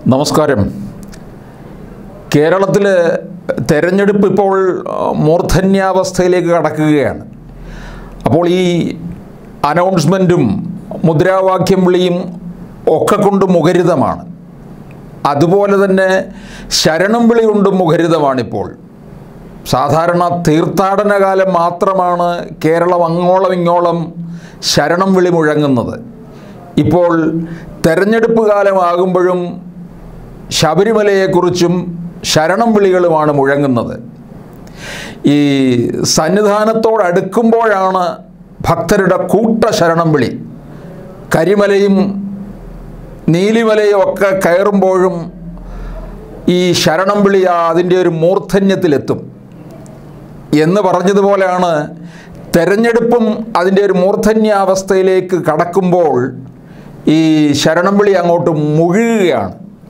നമസ്കാരം കേരളത്തിൽ തെരഞ്ഞെടുപ്പ് ഇപ്പോൾ ആ, മൂർധന്യാവസ്ഥയിലേക്ക് കടക്കുകയാണ് അപ്പോൾ ഈ അനൗൺസ്മെൻറ്റും മുദ്രാവാക്യം വിളിയും ഒക്കെ കൊണ്ട് മുഖരിതമാണ് അതുപോലെ തന്നെ ശരണം വിളി കൊണ്ടും മുഖരിതമാണിപ്പോൾ സാധാരണ തീർത്ഥാടന കാലം മാത്രമാണ് കേരളം അങ്ങോളം ഇങ്ങോളം ശരണം വിളി മുഴങ്ങുന്നത് ഇപ്പോൾ തെരഞ്ഞെടുപ്പ് കാലമാകുമ്പോഴും ശബരിമലയെക്കുറിച്ചും ശരണം വിളികളുമാണ് മുഴങ്ങുന്നത് ഈ സന്നിധാനത്തോടടുക്കുമ്പോഴാണ് ഭക്തരുടെ കൂട്ട ശരണം വിളി കരിമലയും നീലിമലയും ഒക്കെ കയറുമ്പോഴും ഈ ശരണം വിളി ആ അതിൻ്റെ ഒരു മൂർധന്യത്തിലെത്തും എന്ന് പറഞ്ഞതുപോലെയാണ് തെരഞ്ഞെടുപ്പും അതിൻ്റെ ഒരു മൂർധന്യാവസ്ഥയിലേക്ക് കടക്കുമ്പോൾ ഈ ശരണം വിളി അങ്ങോട്ട് മുഴുകുകയാണ്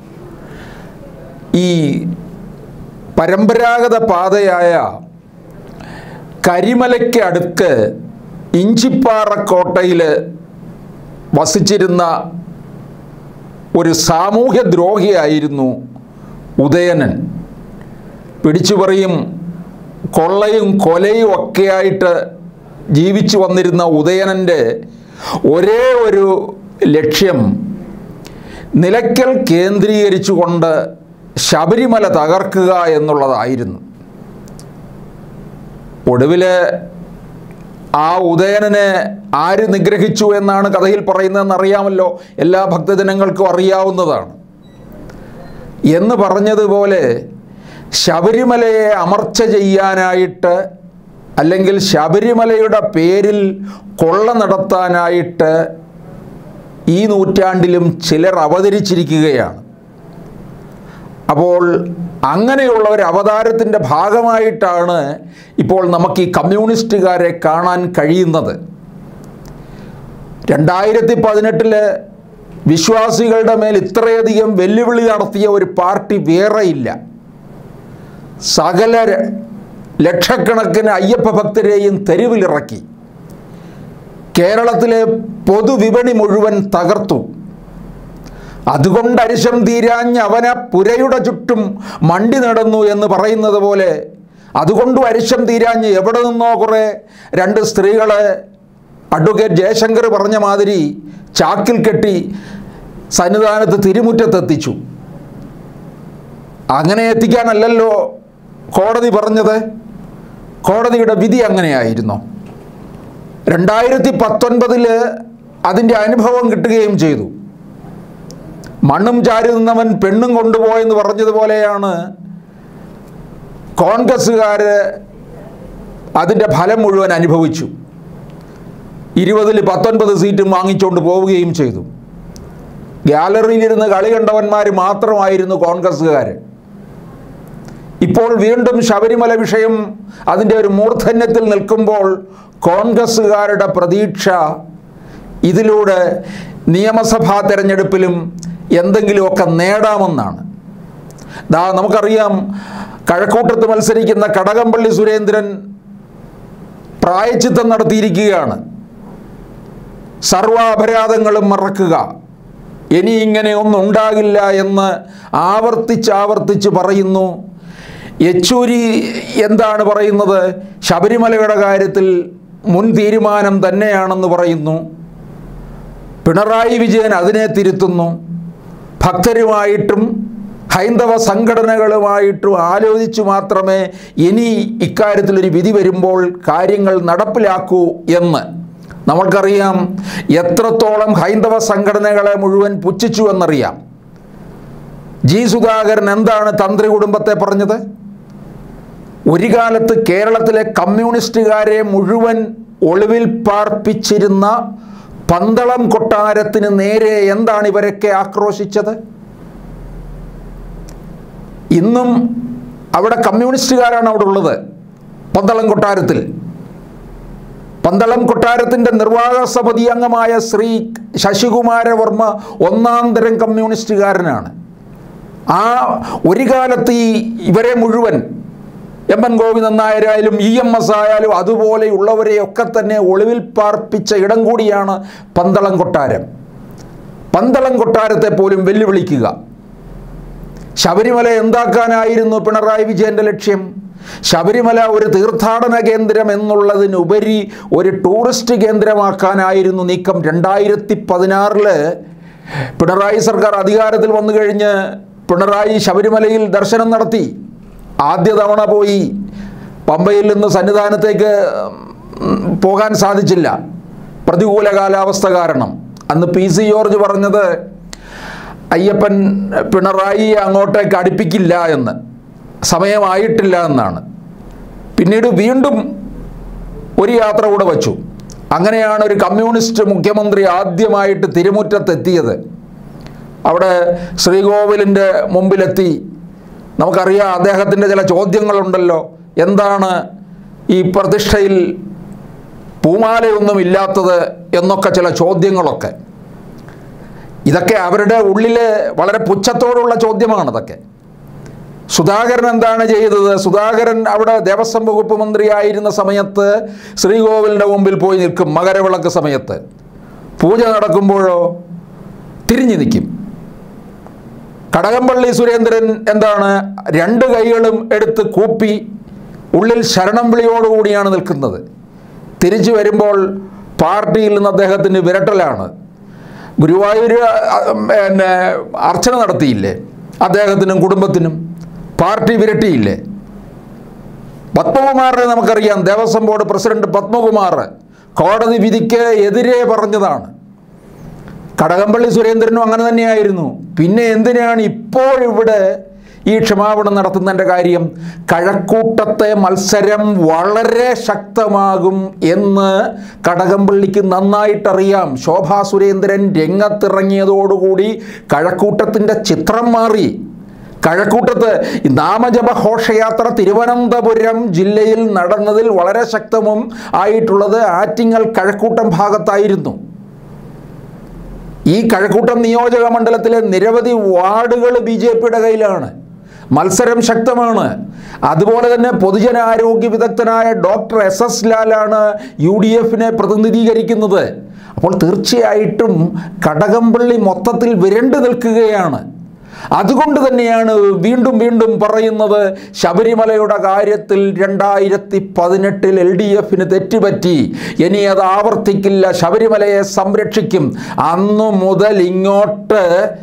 ഈ പരമ്പരാഗത പാതയായ കരിമലയ്ക്ക് അടുക്ക് ഇഞ്ചിപ്പാറക്കോട്ടയിൽ വസിച്ചിരുന്ന ഒരു സാമൂഹ്യ ദ്രോഹിയായിരുന്നു ഉദയനൻ പിടിച്ചുപറിയും കൊള്ളയും കൊലയും ഒക്കെയായിട്ട് ജീവിച്ചു വന്നിരുന്ന ഉദയനൻ്റെ ഒരേ ഒരു ലക്ഷ്യം നിലയ്ക്കൽ കേന്ദ്രീകരിച്ചുകൊണ്ട് ശബരിമല തകർക്കുക എന്നുള്ളതായിരുന്നു ഒടുവിൽ ആ ഉദയനനെ ആര് നിഗ്രഹിച്ചു എന്നാണ് കഥയിൽ പറയുന്നതെന്ന് അറിയാമല്ലോ എല്ലാ ഭക്തജനങ്ങൾക്കും അറിയാവുന്നതാണ് എന്ന് പറഞ്ഞതുപോലെ ശബരിമലയെ അമർച്ച ചെയ്യാനായിട്ട് അല്ലെങ്കിൽ ശബരിമലയുടെ പേരിൽ കൊള്ള നടത്താനായിട്ട് ഈ നൂറ്റാണ്ടിലും ചിലർ അവതരിച്ചിരിക്കുകയാണ് അപ്പോൾ അങ്ങനെയുള്ള ഒരു അവതാരത്തിൻ്റെ ഭാഗമായിട്ടാണ് ഇപ്പോൾ നമുക്ക് ഈ കമ്മ്യൂണിസ്റ്റുകാരെ കാണാൻ കഴിയുന്നത് രണ്ടായിരത്തി പതിനെട്ടില് വിശ്വാസികളുടെ മേൽ ഇത്രയധികം വെല്ലുവിളി നടത്തിയ ഒരു പാർട്ടി വേറെയില്ല സകല ര- ലക്ഷക്കണക്കിന് അയ്യപ്പ ഭക്തരെയും തെരുവിലിറക്കി കേരളത്തിലെ പൊതുവിപണി മുഴുവൻ തകർത്തു അതുകൊണ്ട് അരിശം തീരാഞ്ഞ് അവന പുരയുടെ ചുറ്റും മണ്ടി നടന്നു എന്ന് പറയുന്നത് പോലെ അതുകൊണ്ടും അരിശം തീരാഞ്ഞ് എവിടെ നിന്നോ കുറേ രണ്ട് സ്ത്രീകളെ അഡ്വക്കേറ്റ് ജയശങ്കർ പറഞ്ഞ മാതിരി ചാക്കിൽ കെട്ടി സന്നിധാനത്ത് തിരുമുറ്റത്തെത്തിച്ചു അങ്ങനെ എത്തിക്കാനല്ലല്ലോ കോടതി പറഞ്ഞത് കോടതിയുടെ വിധി അങ്ങനെയായിരുന്നു രണ്ടായിരത്തി പത്തൊൻപതില് അതിൻ്റെ അനുഭവം കിട്ടുകയും ചെയ്തു മണ്ണും ചാരി നിന്നവൻ പെണ്ണും കൊണ്ടുപോയെന്ന് പറഞ്ഞതുപോലെയാണ് കോൺഗ്രസ്സുകാർ അതിൻ്റെ ഫലം മുഴുവൻ അനുഭവിച്ചു ഇരുപതിൽ പത്തൊൻപത് സീറ്റും വാങ്ങിച്ചുകൊണ്ട് പോവുകയും ചെയ്തു ഗ്യാലറിയിലിരുന്ന് കളി കണ്ടവന്മാർ മാത്രമായിരുന്നു കോൺഗ്രസ്സുകാർ ഇപ്പോൾ വീണ്ടും ശബരിമല വിഷയം അതിൻ്റെ ഒരു മൂർധന്യത്തിൽ നിൽക്കുമ്പോൾ കോൺഗ്രസ്സുകാരുടെ പ്രതീക്ഷ ഇതിലൂടെ നിയമസഭാ തെരഞ്ഞെടുപ്പിലും എന്തെങ്കിലുമൊക്കെ നേടാമെന്നാണ് ദാ നമുക്കറിയാം കഴക്കൂട്ടത്ത് മത്സരിക്കുന്ന കടകംപള്ളി സുരേന്ദ്രൻ പ്രായച്ചിത്തം നടത്തിയിരിക്കുകയാണ് സർവ അപരാധങ്ങളും മറക്കുക ഇനി ഇങ്ങനെ ഒന്നും ഉണ്ടാകില്ല എന്ന് ആവർത്തിച്ച് ആവർത്തിച്ച് പറയുന്നു യെച്ചൂരി എന്താണ് പറയുന്നത് ശബരിമലയുടെ കാര്യത്തിൽ മുൻ തീരുമാനം തന്നെയാണെന്ന് പറയുന്നു പിണറായി വിജയൻ അതിനെ തിരുത്തുന്നു ഭക്തരുമായിട്ടും ഹൈന്ദവ സംഘടനകളുമായിട്ടും ആലോചിച്ചു മാത്രമേ ഇനി ഇക്കാര്യത്തിലൊരു വിധി വരുമ്പോൾ കാര്യങ്ങൾ നടപ്പിലാക്കൂ എന്ന് നമ്മൾക്കറിയാം എത്രത്തോളം ഹൈന്ദവ സംഘടനകളെ മുഴുവൻ പുച്ഛിച്ചു എന്നറിയാം ജി സുധാകരൻ എന്താണ് തന്ത്രി കുടുംബത്തെ പറഞ്ഞത് ഒരു കാലത്ത് കേരളത്തിലെ കമ്മ്യൂണിസ്റ്റുകാരെ മുഴുവൻ ഒളിവിൽ പാർപ്പിച്ചിരുന്ന പന്തളം കൊട്ടാരത്തിന് നേരെ എന്താണ് ഇവരൊക്കെ ആക്രോശിച്ചത് ഇന്നും അവിടെ കമ്മ്യൂണിസ്റ്റുകാരാണ് അവിടെ ഉള്ളത് പന്തളം കൊട്ടാരത്തിൽ പന്തളം കൊട്ടാരത്തിൻ്റെ നിർവാഹക സമിതി അംഗമായ ശ്രീ ശശികുമാരവർമ്മ ഒന്നാം തരം കമ്മ്യൂണിസ്റ്റുകാരനാണ് ആ ഒരു കാലത്ത് ഈ ഇവരെ മുഴുവൻ എം എൻ ഗോവിന്ദൻ നായരായാലും ഇ എം എസ് ആയാലും അതുപോലെയുള്ളവരെയൊക്കെ തന്നെ ഒളിവിൽ പാർപ്പിച്ച ഇടം കൂടിയാണ് പന്തളം കൊട്ടാരം പന്തളം കൊട്ടാരത്തെ പോലും വെല്ലുവിളിക്കുക ശബരിമല എന്താക്കാനായിരുന്നു പിണറായി വിജയൻ്റെ ലക്ഷ്യം ശബരിമല ഒരു തീർത്ഥാടന കേന്ദ്രം എന്നുള്ളതിനുപരി ഒരു ടൂറിസ്റ്റ് കേന്ദ്രമാക്കാനായിരുന്നു നീക്കം രണ്ടായിരത്തി പതിനാറില് പിണറായി സർക്കാർ അധികാരത്തിൽ വന്നു കഴിഞ്ഞ് പിണറായി ശബരിമലയിൽ ദർശനം നടത്തി ആദ്യ തവണ പോയി പമ്പയിൽ നിന്ന് സന്നിധാനത്തേക്ക് ഉം, പോകാൻ സാധിച്ചില്ല പ്രതികൂല കാലാവസ്ഥ കാരണം അന്ന് പി സി ജോർജ് പറഞ്ഞത് അയ്യപ്പൻ പിണറായി അങ്ങോട്ടേക്ക് അടുപ്പിക്കില്ല എന്ന് സമയമായിട്ടില്ല എന്നാണ് പിന്നീട് വീണ്ടും ഒരു യാത്ര കൂടെ വച്ചു അങ്ങനെയാണ് ഒരു കമ്മ്യൂണിസ്റ്റ് മുഖ്യമന്ത്രി ആദ്യമായിട്ട് തിരുമുറ്റത്തെത്തിയത് അവിടെ ശ്രീകോവിലിൻ്റെ മുമ്പിലെത്തി നമുക്കറിയാം അദ്ദേഹത്തിൻ്റെ ചില ചോദ്യങ്ങളുണ്ടല്ലോ എന്താണ് ഈ പ്രതിഷ്ഠയിൽ പൂമാലയൊന്നും ഇല്ലാത്തത് എന്നൊക്കെ ചില ചോദ്യങ്ങളൊക്കെ ഇതൊക്കെ അവരുടെ ഉള്ളിലെ വളരെ പുച്ഛത്തോടുള്ള ചോദ്യമാണ് ഇതൊക്കെ സുധാകരൻ എന്താണ് ചെയ്തത് സുധാകരൻ അവിടെ ദേവസ്വം വകുപ്പ് മന്ത്രിയായിരുന്ന സമയത്ത് ശ്രീകോവിലിൻ്റെ മുമ്പിൽ പോയി നിൽക്കും മകരവിളക്ക് സമയത്ത് പൂജ നടക്കുമ്പോഴോ തിരിഞ്ഞു നിൽക്കും കടകംപള്ളി സുരേന്ദ്രൻ എന്താണ് രണ്ട് കൈകളും എടുത്ത് കൂപ്പി ഉള്ളിൽ ശരണം വിളിയോടുകൂടിയാണ് നിൽക്കുന്നത് തിരിച്ചു വരുമ്പോൾ പാർട്ടിയിൽ നിന്ന് അദ്ദേഹത്തിന് വിരട്ടലാണ് ഗുരുവായൂർ അ, പിന്നെ അർച്ചന നടത്തിയില്ലേ അദ്ദേഹത്തിനും കുടുംബത്തിനും പാർട്ടി വിരട്ടിയില്ലേ പത്മകുമാറിനെ നമുക്കറിയാം ദേവസ്വം ബോർഡ് പ്രസിഡന്റ് പത്മകുമാർ കോടതി വിധിക്ക് എതിരെ പറഞ്ഞതാണ് കടകംപള്ളി സുരേന്ദ്രനും അങ്ങനെ തന്നെയായിരുന്നു പിന്നെ എന്തിനാണ് ഇപ്പോഴിവിടെ ഈ ക്ഷമാപണം നടത്തുന്നതിൻ്റെ കാര്യം കഴക്കൂട്ടത്തെ മത്സരം വളരെ ശക്തമാകും എന്ന് കടകംപള്ളിക്ക് നന്നായിട്ടറിയാം ശോഭാ സുരേന്ദ്രൻ രംഗത്തിറങ്ങിയതോടുകൂടി കഴക്കൂട്ടത്തിൻ്റെ ചിത്രം മാറി കഴക്കൂട്ടത്ത് ഈ നാമജപ ഘോഷയാത്ര തിരുവനന്തപുരം ജില്ലയിൽ നടന്നതിൽ വളരെ ശക്തവും ആയിട്ടുള്ളത് ആറ്റിങ്ങൽ കഴക്കൂട്ടം ഭാഗത്തായിരുന്നു ഈ കഴക്കൂട്ടം നിയോജക മണ്ഡലത്തിലെ നിരവധി വാർഡുകൾ ബി ജെ പിയുടെ കയ്യിലാണ് മത്സരം ശക്തമാണ് അതുപോലെ തന്നെ പൊതുജനാരോഗ്യ വിദഗ്ധനായ ഡോക്ടർ എസ് എസ് ലാലാണ് യു ഡി എഫിനെ പ്രതിനിധീകരിക്കുന്നത് അപ്പോൾ തീർച്ചയായിട്ടും കടകംപള്ളി മൊത്തത്തിൽ വിരണ്ടു നിൽക്കുകയാണ് അതുകൊണ്ട് തന്നെയാണ് വീണ്ടും വീണ്ടും പറയുന്നത് ശബരിമലയുടെ കാര്യത്തിൽ രണ്ടായിരത്തി പതിനെട്ടിൽ എൽ ഡി എഫിന് തെറ്റുപറ്റി ഇനി അത് ആവർത്തിക്കില്ല ശബരിമലയെ സംരക്ഷിക്കും അന്നു മുതൽ ഇങ്ങോട്ട്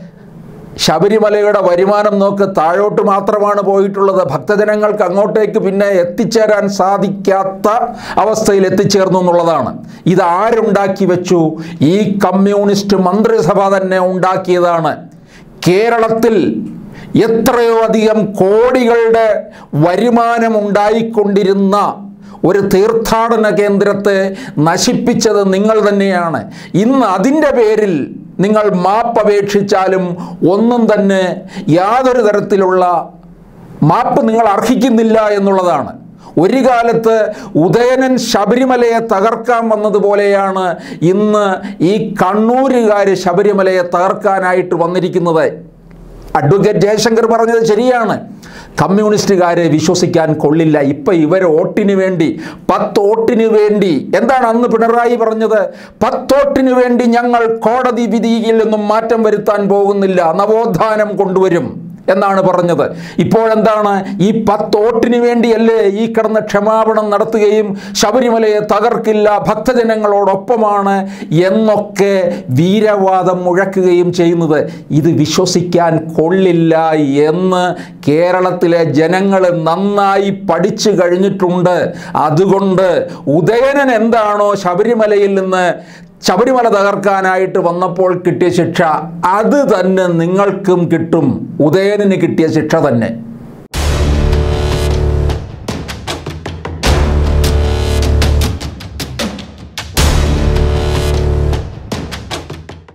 ശബരിമലയുടെ വരുമാനം നോക്ക് താഴോട്ട് മാത്രമാണ് പോയിട്ടുള്ളത് ഭക്തജനങ്ങൾക്ക് അങ്ങോട്ടേക്ക് പിന്നെ എത്തിച്ചേരാൻ സാധിക്കാത്ത അവസ്ഥയിൽ എത്തിച്ചേർന്നു എന്നുള്ളതാണ് ഇത് ആരുണ്ടാക്കി വെച്ചു ഈ കമ്മ്യൂണിസ്റ്റ് മന്ത്രിസഭ തന്നെ ഉണ്ടാക്കിയതാണ് കേരളത്തിൽ എത്രയോ അധികം കോടികളുടെ വരുമാനം ഉണ്ടായിക്കൊണ്ടിരുന്ന ഒരു തീർത്ഥാടന കേന്ദ്രത്തെ നശിപ്പിച്ചത് നിങ്ങൾ തന്നെയാണ് ഇന്ന് അതിൻ്റെ പേരിൽ നിങ്ങൾ മാപ്പപേക്ഷിച്ചാലും ഒന്നും തന്നെ യാതൊരു തരത്തിലുള്ള മാപ്പ് നിങ്ങൾ അർഹിക്കുന്നില്ല എന്നുള്ളതാണ് ഒരു കാലത്ത് ഉദയനൻ ശബരിമലയെ തകർക്കാൻ വന്നതുപോലെയാണ് ഇന്ന് ഈ കണ്ണൂരുകാർ ശബരിമലയെ തകർക്കാനായിട്ട് വന്നിരിക്കുന്നത് അഡ്വക്കേറ്റ് ജയശങ്കർ പറഞ്ഞത് ശരിയാണ് കമ്മ്യൂണിസ്റ്റുകാരെ വിശ്വസിക്കാൻ കൊള്ളില്ല ഇപ്പം ഇവർ വോട്ടിന് വേണ്ടി പത്ത് വോട്ടിന് വേണ്ടി എന്താണ് അന്ന് പിണറായി പറഞ്ഞത് പത്തോട്ടിന് വേണ്ടി ഞങ്ങൾ കോടതി വിധിയിൽ നിന്നും മാറ്റം വരുത്താൻ പോകുന്നില്ല നവോത്ഥാനം കൊണ്ടുവരും എന്നാണ് പറഞ്ഞത് ഇപ്പോഴെന്താണ് ഈ പത്തോട്ടിന് വേണ്ടിയല്ലേ ഈ കിടന്ന് ക്ഷമാപണം നടത്തുകയും ശബരിമലയെ തകർക്കില്ല ഭക്തജനങ്ങളോടൊപ്പമാണ് എന്നൊക്കെ വീരവാദം മുഴക്കുകയും ചെയ്യുന്നത് ഇത് വിശ്വസിക്കാൻ കൊള്ളില്ല എന്ന് കേരളത്തിലെ ജനങ്ങൾ നന്നായി പഠിച്ചു കഴിഞ്ഞിട്ടുണ്ട് അതുകൊണ്ട് ഉദയനൻ എന്താണോ ശബരിമലയിൽ നിന്ന് ശബരിമല തകർക്കാനായിട്ട് വന്നപ്പോൾ കിട്ടിയ ശിക്ഷ അത് തന്നെ നിങ്ങൾക്കും കിട്ടും ഉദയനന് കിട്ടിയ ശിക്ഷ തന്നെ